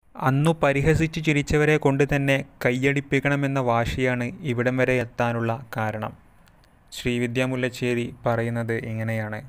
അന്നു പരിഹസിച്ചു ചിരിച്ചവരെ കൊണ്ട് തന്നെ കയ്യടിപ്പിക്കണമെന്ന വാശിയാണ് ഇവിടം വരെ എത്താനുള്ള കാരണം ശ്രീവിദ്യ മുല്ലശ്ശേരി പറയുന്നത് ഇങ്ങനെയാണ്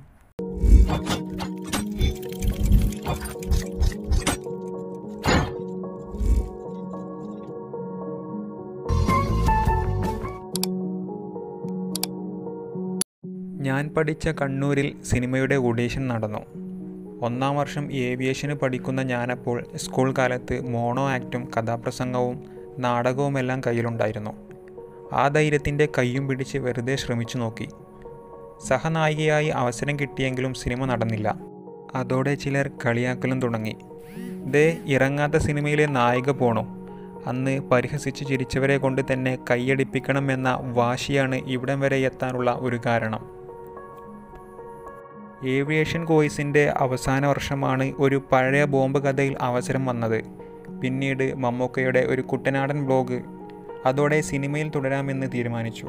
ഞാൻ പഠിച്ച കണ്ണൂരിൽ സിനിമയുടെ ഓഡീഷൻ നടന്നു ഒന്നാം വർഷം ഏവിയേഷന് പഠിക്കുന്ന ഞാനപ്പോൾ സ്കൂൾ കാലത്ത് മോണോ ആക്റ്റും കഥാപ്രസംഗവും നാടകവുമെല്ലാം കയ്യിലുണ്ടായിരുന്നു ആ ധൈര്യത്തിൻ്റെ കയ്യും പിടിച്ച് വെറുതെ ശ്രമിച്ചു നോക്കി സഹനായികയായി അവസരം കിട്ടിയെങ്കിലും സിനിമ നടന്നില്ല അതോടെ ചിലർ കളിയാക്കലും തുടങ്ങി ദേ ഇറങ്ങാത്ത സിനിമയിലെ നായിക പോണു അന്ന് പരിഹസിച്ച് ചിരിച്ചവരെ കൊണ്ട് തന്നെ കൈയടിപ്പിക്കണമെന്ന വാശിയാണ് ഇവിടം വരെ എത്താനുള്ള ഒരു കാരണം ഏവിയേഷൻ കോഴ്സിൻ്റെ അവസാന വർഷമാണ് ഒരു പഴയ ബോംബ് കഥയിൽ അവസരം വന്നത് പിന്നീട് മമ്മൂക്കയുടെ ഒരു കുട്ടനാടൻ ബ്ലോഗ് അതോടെ സിനിമയിൽ തുടരാമെന്ന് തീരുമാനിച്ചു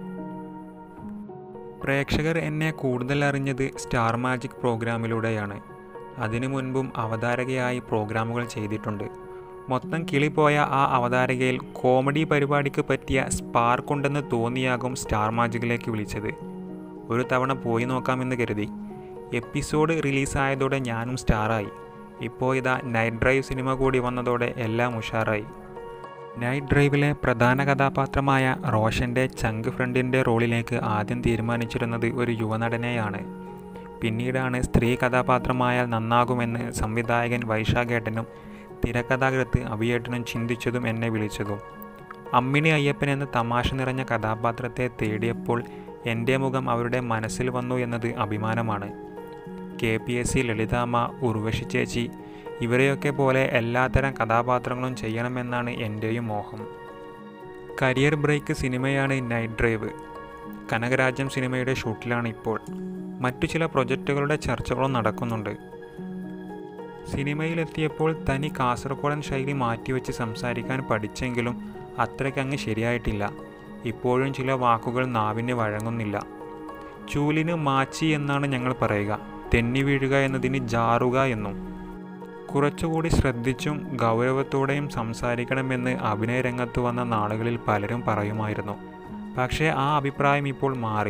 പ്രേക്ഷകർ എന്നെ കൂടുതൽ അറിഞ്ഞത് സ്റ്റാർ മാജിക് പ്രോഗ്രാമിലൂടെയാണ് അതിനു മുൻപും അവതാരകയായി പ്രോഗ്രാമുകൾ ചെയ്തിട്ടുണ്ട് മൊത്തം കിളിപ്പോയ ആ അവതാരകയിൽ കോമഡി പരിപാടിക്ക് പറ്റിയ സ്പാർക്കുണ്ടെന്ന് തോന്നിയാകും സ്റ്റാർ മാജിക്കിലേക്ക് വിളിച്ചത് ഒരു തവണ പോയി നോക്കാമെന്ന് കരുതി എപ്പിസോഡ് റിലീസായതോടെ ഞാനും സ്റ്റാറായി ഇപ്പോൾ ഇതാ നൈറ്റ് ഡ്രൈവ് സിനിമ കൂടി വന്നതോടെ എല്ലാം ഉഷാറായി നൈറ്റ് ഡ്രൈവിലെ പ്രധാന കഥാപാത്രമായ റോഷൻ്റെ ചങ്ക് ഫ്രണ്ടിൻ്റെ റോളിലേക്ക് ആദ്യം തീരുമാനിച്ചിരുന്നത് ഒരു യുവനടനെയാണ് പിന്നീടാണ് സ്ത്രീ കഥാപാത്രമായാൽ നന്നാകുമെന്ന് സംവിധായകൻ വൈശാഖേട്ടനും തിരക്കഥാകൃത്ത് അഭിയേട്ടനും ചിന്തിച്ചതും എന്നെ വിളിച്ചതും അമ്മിണി അയ്യപ്പൻ എന്ന തമാശ നിറഞ്ഞ കഥാപാത്രത്തെ തേടിയപ്പോൾ എൻ്റെ മുഖം അവരുടെ മനസ്സിൽ വന്നു എന്നത് അഭിമാനമാണ് K P S C Lalithamma Urvashi ചേച്ചി ഇവരെയൊക്കെ പോലെ എല്ലാത്തരം കഥാപാത്രങ്ങളും ചെയ്യണമെന്നാണ് എൻ്റെയും മോഹം കരിയർ ബ്രേക്ക് സിനിമയാണ് നൈറ്റ് ഡ്രൈവ് കനകരാജ്യം സിനിമയുടെ ഷൂട്ടിലാണ് ഇപ്പോൾ മറ്റു ചില പ്രൊജക്റ്റുകളുടെ ചർച്ചകളും നടക്കുന്നുണ്ട് സിനിമയിലെത്തിയപ്പോൾ തനി കാസർഗോഡൻ ശൈലി മാറ്റിവെച്ച് സംസാരിക്കാൻ പഠിച്ചെങ്കിലും അത്രയ്ക്കങ്ങ് ശരിയായിട്ടില്ല ഇപ്പോഴും ചില വാക്കുകൾ നാവിന് വഴങ്ങുന്നില്ല ചൂലിന് മാച്ചി എന്നാണ് ഞങ്ങൾ പറയുക തെന്നി വീഴുക എന്നതിന് ജാറുക എന്നും കുറച്ചുകൂടി ശ്രദ്ധിച്ചും ഗൗരവത്തോടെയും സംസാരിക്കണമെന്ന് അഭിനയ രംഗത്ത് വന്ന നാളുകളിൽ പലരും പറയുമായിരുന്നു പക്ഷേ ആ അഭിപ്രായം ഇപ്പോൾ മാറി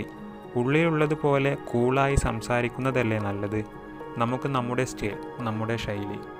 ഉള്ളിലുള്ളതുപോലെ കൂളായി സംസാരിക്കുന്നതല്ലേ നല്ലത് നമുക്ക് നമ്മുടെ സ്റ്റൈൽ നമ്മുടെ ശൈലി